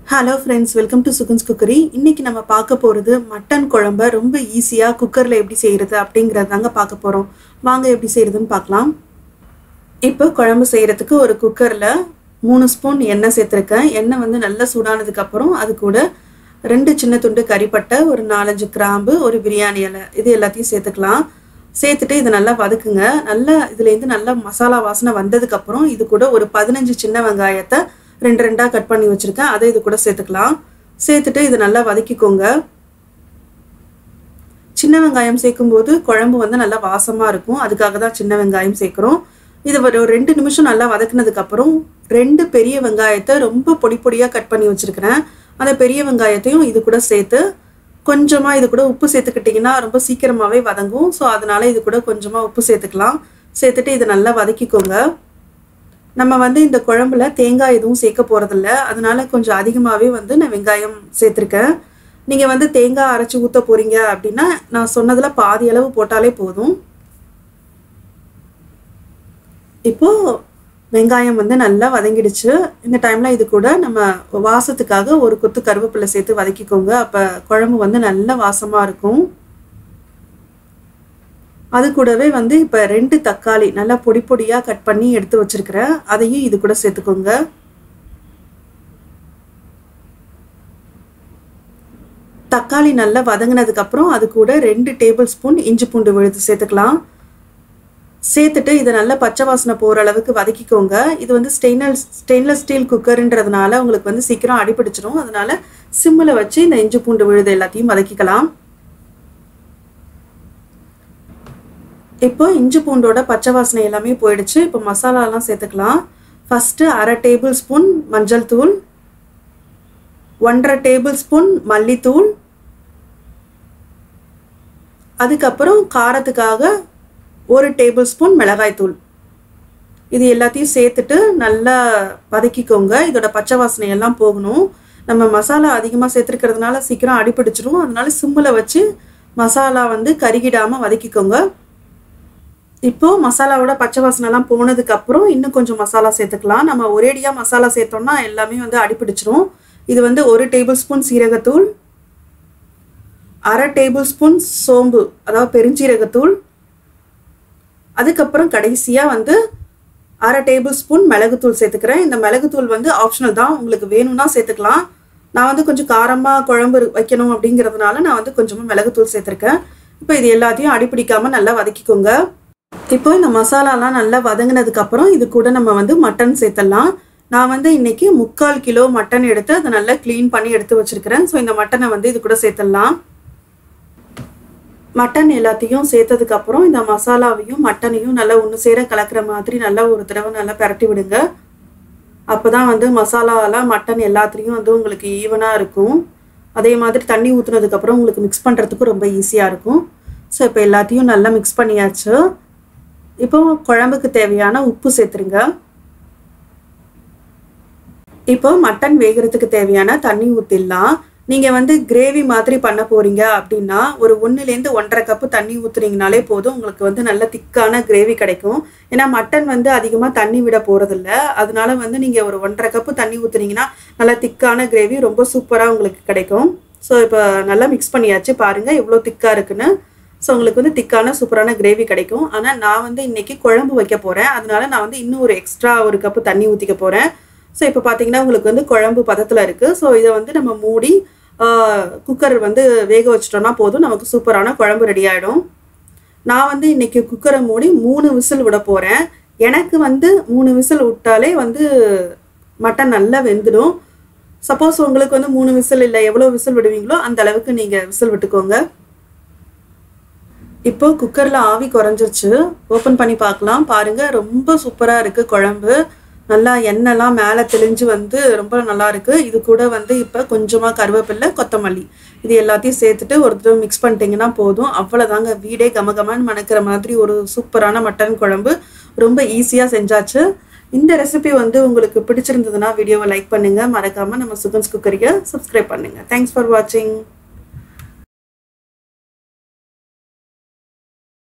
hello friends welcome to Sugan's cookery இன்னைக்கு நம்ம பார்க்க போகிறது மட்டன் குழம்ப ரொம்ப ஈஸியாக குக்கரில் எப்படி செய்கிறது அப்படிங்கிறது தாங்க பார்க்க போகிறோம் வாங்க எப்படி செய்கிறதுன்னு பார்க்கலாம் இப்போ குழம்பு செய்கிறதுக்கு ஒரு குக்கரில் மூணு ஸ்பூன் எண்ணெய் சேர்த்துருக்கேன் எண்ணெய் வந்து நல்லா சூடானதுக்கப்புறம் அது கூட ரெண்டு சின்ன துண்டு கறிப்பட்டை ஒரு நாலஞ்சு கிராம்பு ஒரு பிரியாணி இலை இது எல்லாத்தையும் சேர்த்துக்கலாம் சேர்த்துட்டு இதை நல்லா வதக்குங்க நல்லா இதுலேருந்து நல்லா மசாலா வாசனை வந்ததுக்கப்புறம் இது கூட ஒரு பதினஞ்சு சின்ன வெங்காயத்தை ரெண்டு ரெண்டாக கட் பண்ணி வச்சுருக்கேன் அதை இது கூட சேர்த்துக்கலாம் சேர்த்துட்டு இதை நல்லா வதக்கிக்கோங்க சின்ன வெங்காயம் சேர்க்கும்போது குழம்பு வந்து நல்லா வாசமாக இருக்கும் அதுக்காக தான் சின்ன வெங்காயம் சேர்க்குறோம் இது ஒரு ரெண்டு நிமிஷம் நல்லா வதக்குனதுக்கப்புறம் ரெண்டு பெரிய வெங்காயத்தை ரொம்ப பொடி பொடியாக கட் பண்ணி வச்சுருக்கிறேன் அந்த பெரிய வெங்காயத்தையும் இது கூட சேர்த்து கொஞ்சமாக இது கூட உப்பு சேர்த்துக்கிட்டிங்கன்னா ரொம்ப சீக்கிரமாகவே வதங்கும் ஸோ அதனால் இது கூட கொஞ்சமாக உப்பு சேர்த்துக்கலாம் சேர்த்துட்டு இதை நல்லா வதக்கிக்கோங்க நம்ம வந்து இந்த குழம்புல தேங்காய் எதுவும் சேர்க்க போகிறதில்ல அதனால கொஞ்சம் அதிகமாகவே வந்து நான் வெங்காயம் சேர்த்துருக்கேன் நீங்கள் வந்து தேங்காய் அரைச்சி ஊற்ற போகிறீங்க அப்படின்னா நான் சொன்னதில் பாதி அளவு போட்டாலே போதும் இப்போது வெங்காயம் வந்து நல்லா வதங்கிடுச்சு இந்த டைமில் இது கூட நம்ம வாசத்துக்காக ஒரு கொத்து கருவேப்பிலை சேர்த்து வதக்கிக்கோங்க அப்போ குழம்பு வந்து நல்ல வாசமாக இருக்கும் அது கூடவே வந்து இப்போ ரெண்டு தக்காளி நல்லா பொடி பொடியாக கட் பண்ணி எடுத்து வச்சிருக்கிறேன் அதையும் இது கூட சேர்த்துக்கோங்க தக்காளி நல்லா வதங்கினதுக்கப்புறம் அது கூட ரெண்டு டேபிள் ஸ்பூன் இஞ்சி பூண்டு விழுது சேர்த்துக்கலாம் சேர்த்துட்டு இதை நல்லா பச்சை வாசனை போகிற அளவுக்கு வதக்கிக்கோங்க இது வந்து ஸ்டெயின்லெஸ் ஸ்டெயின்லெஸ் ஸ்டீல் குக்கருன்றதுனால உங்களுக்கு வந்து சீக்கிரம் அடிப்பிடிச்சிடும் அதனால சிம்மில் வச்சு இந்த இஞ்சி பூண்டு விழுது எல்லாத்தையும் வதக்கிக்கலாம் இப்போ இஞ்சி பூண்டோட பச்சை வாசனை எல்லாமே போயிடுச்சு இப்போ மசாலாலாம் சேர்த்துக்கலாம் ஃபஸ்ட்டு அரை டேபிள் ஸ்பூன் மஞ்சள் தூள் ஒன்றரை டேபிள் ஸ்பூன் மல்லித்தூள் அதுக்கப்புறம் காரத்துக்காக ஒரு டேபிள் ஸ்பூன் மிளகாய்த்தூள் இது எல்லாத்தையும் சேர்த்துட்டு நல்லா வதக்கிக்கோங்க இதோட பச்சை வாசனை எல்லாம் போகணும் நம்ம மசாலா அதிகமாக சேர்த்துருக்கிறதுனால சீக்கிரம் அடிப்பிடிச்சிரும் அதனால சிம்மில் வச்சு மசாலா வந்து கருகிடாமல் வதக்கிக்கோங்க இப்போது மசாலாவோட பச்சை வாசனைலாம் போனதுக்கப்புறம் இன்னும் கொஞ்சம் மசாலா சேர்த்துக்கலாம் நம்ம ஒரேடியாக மசாலா சேர்த்தோம்னா எல்லாமே வந்து அடிப்பிடிச்சிரும் இது வந்து ஒரு டேபிள் ஸ்பூன் சீரகத்தூள் அரை டேபிள் ஸ்பூன் சோம்பு அதாவது பெருஞ்சீரகத்தூள் அதுக்கப்புறம் கடைசியாக வந்து அரை டேபிள் ஸ்பூன் மிளகுத்தூள் சேர்த்துக்கிறேன் இந்த மிளகுத்தூள் வந்து ஆப்ஷனல் தான் உங்களுக்கு வேணும்னா சேர்த்துக்கலாம் நான் வந்து கொஞ்சம் காரமாக குழம்பு வைக்கணும் அப்படிங்கிறதுனால நான் வந்து கொஞ்சமாக மிளகுத்தூள் சேர்த்துருக்கேன் இப்போ இது எல்லாத்தையும் அடிப்பிடிக்காமல் நல்லா வதக்கிக்கோங்க இப்போ இந்த மசாலாலாம் நல்லா வதங்கினதுக்கப்புறம் இது கூட நம்ம வந்து மட்டன் சேர்த்துடலாம் நான் வந்து இன்னைக்கு முக்கால் கிலோ மட்டன் எடுத்து அதை நல்லா க்ளீன் பண்ணி எடுத்து வச்சிருக்கிறேன் ஸோ இந்த மட்டனை வந்து இது கூட சேர்த்துடலாம் மட்டன் எல்லாத்தையும் சேர்த்ததுக்கப்புறம் இந்த மசாலாவையும் மட்டனையும் நல்லா ஒன்று சேர கலக்கிற மாதிரி நல்லா ஒரு தடவை நல்லா பரட்டி விடுங்க அப்போ தான் வந்து மசாலாலாம் மட்டன் எல்லாத்துலேயும் வந்து உங்களுக்கு ஈவனாக இருக்கும் அதே மாதிரி தண்ணி ஊற்றுனதுக்கப்புறம் உங்களுக்கு மிக்ஸ் பண்ணுறதுக்கும் ரொம்ப ஈஸியாக இருக்கும் ஸோ இப்போ எல்லாத்தையும் நல்லா மிக்ஸ் பண்ணியாச்சு இப்போ குழம்புக்கு தேவையான உப்பு சேர்த்துருங்க இப்போ மட்டன் வேகிறதுக்கு தேவையான தண்ணி ஊற்றிடலாம் நீங்கள் வந்து கிரேவி மாதிரி பண்ண போகிறீங்க அப்படின்னா ஒரு ஒன்றுலேருந்து ஒன்றரை கப்பு தண்ணி ஊற்றுனீங்கனாலே போதும் உங்களுக்கு வந்து நல்ல திக்கான கிரேவி கிடைக்கும் ஏன்னா மட்டன் வந்து அதிகமாக தண்ணி விட போகிறதில்ல அதனால வந்து நீங்கள் ஒரு ஒன்றரை கப்பு தண்ணி ஊற்றுனீங்கன்னா நல்லா திக்கான கிரேவி ரொம்ப சூப்பராக உங்களுக்கு கிடைக்கும் ஸோ இப்போ நல்லா மிக்ஸ் பண்ணியாச்சு பாருங்கள் எவ்வளோ திக்காக இருக்குன்னு ஸோ உங்களுக்கு வந்து திக்கான சூப்பரான கிரேவி கிடைக்கும் ஆனால் நான் வந்து இன்றைக்கி குழம்பு வைக்க போகிறேன் அதனால நான் வந்து இன்னும் ஒரு எக்ஸ்ட்ரா ஒரு கப்பு தண்ணி ஊற்றிக்க போகிறேன் ஸோ இப்போ பார்த்தீங்கன்னா உங்களுக்கு வந்து குழம்பு பதத்தில் இருக்குது ஸோ இதை வந்து நம்ம மூடி குக்கர் வந்து வேக வச்சிட்டோம்னா போதும் நமக்கு சூப்பரான குழம்பு ரெடி ஆகிடும் நான் வந்து இன்றைக்கி குக்கரை மூடி மூணு விசில் விட போகிறேன் எனக்கு வந்து மூணு விசில் விட்டாலே வந்து மட்டன் நல்லா வெந்துடும் சப்போஸ் உங்களுக்கு வந்து மூணு விசில் இல்லை எவ்வளோ விசில் விடுவீங்களோ அந்த அளவுக்கு நீங்கள் விசில் விட்டுக்கோங்க இப்போ குக்கரில் ஆவி குறைஞ்சிருச்சு ஓப்பன் பண்ணி பார்க்கலாம் பாருங்கள் ரொம்ப சூப்பராக இருக்குது குழம்பு நல்லா எண்ணெய்லாம் மேலே தெளிஞ்சு வந்து ரொம்ப நல்லா இருக்குது இது கூட வந்து இப்போ கொஞ்சமாக கருவேப்பில்லை கொத்தமல்லி இது எல்லாத்தையும் சேர்த்துட்டு ஒரு தடவை மிக்ஸ் பண்ணிட்டீங்கன்னா போதும் அவ்வளோதாங்க வீடே கமகமான்னு மணக்கிற மாதிரி ஒரு சூப்பரான மட்டன் குழம்பு ரொம்ப ஈஸியாக செஞ்சாச்சு இந்த ரெசிபி வந்து உங்களுக்கு பிடிச்சிருந்ததுன்னா வீடியோவை லைக் பண்ணுங்கள் மறக்காமல் நம்ம சுகன்ஸ் குக்கரியை சப்ஸ்கிரைப் பண்ணுங்கள் தேங்க்ஸ் ஃபார் வாட்சிங்